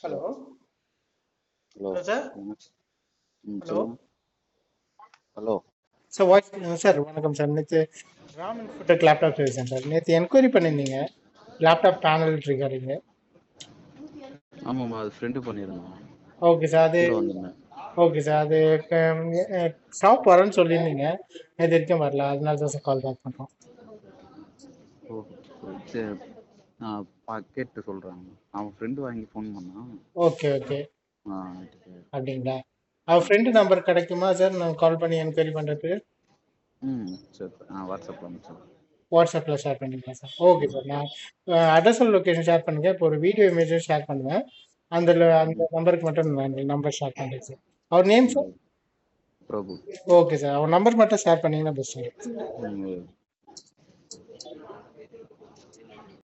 hello hello hello sir ம் hello சொல்லுங்க hello sir voice sir வணக்கம் சார் நேற்று ராமன் ஃபுட்டக் லேப்டாப் சர்வீஸ் சார் நேற்று என்கொயரி பண்ணியிருந்தீங்க லேப்டாப் பேனல் ரிகார்டிங்க ஆமாம்மா அது ஃப்ரெண்டு பண்ணியிருந்தான் ஓகே சார் அது கூட வந்திருந்தேன் ஓகே சார் அது ஷாப் வரேன்னு சொல்லியிருந்தீங்க இது வரைக்கும் வரல அதனால தான் சார் கால் பேக் பண்ணுறோம் ஓ சரி நான் பா கேட்டு சொல்கிறேன் அவன் ஃப்ரெண்டு வாங்கி ஃபோன் பண்ணான் ஓகே ஓகே ஆ அதுக்கு அப்படிங்களா அவர் ஃப்ரெண்டு நம்பர் கிடைக்குமா சார் நான் கால் பண்ணி என்கொயரி பண்ணுறதுக்கு ம் சரி ஆ வாட்ஸ்அப்பில் அனுப்பிச்சேன் வாட்ஸ்அப்பில் ஷேர் பண்ணிக்கலாம் சார் ஓகே சார் நான் அட்ரஸ் லொக்கேஷன் ஷேர் பண்ணுங்க இப்போ ஒரு வீடியோ இமேஜும் ஷேர் பண்ணுவேன் அந்த lo- அந்த நம்பருக்கு மட்டும் நான் நம்பர் ஷேர் பண்ணுறேன் சார் அவர் name sir Prabhu okay sir அவர் நம்பர் மட்டும் ஷேர் பண்ணீங்கன்னா பெஸ்ட் ம்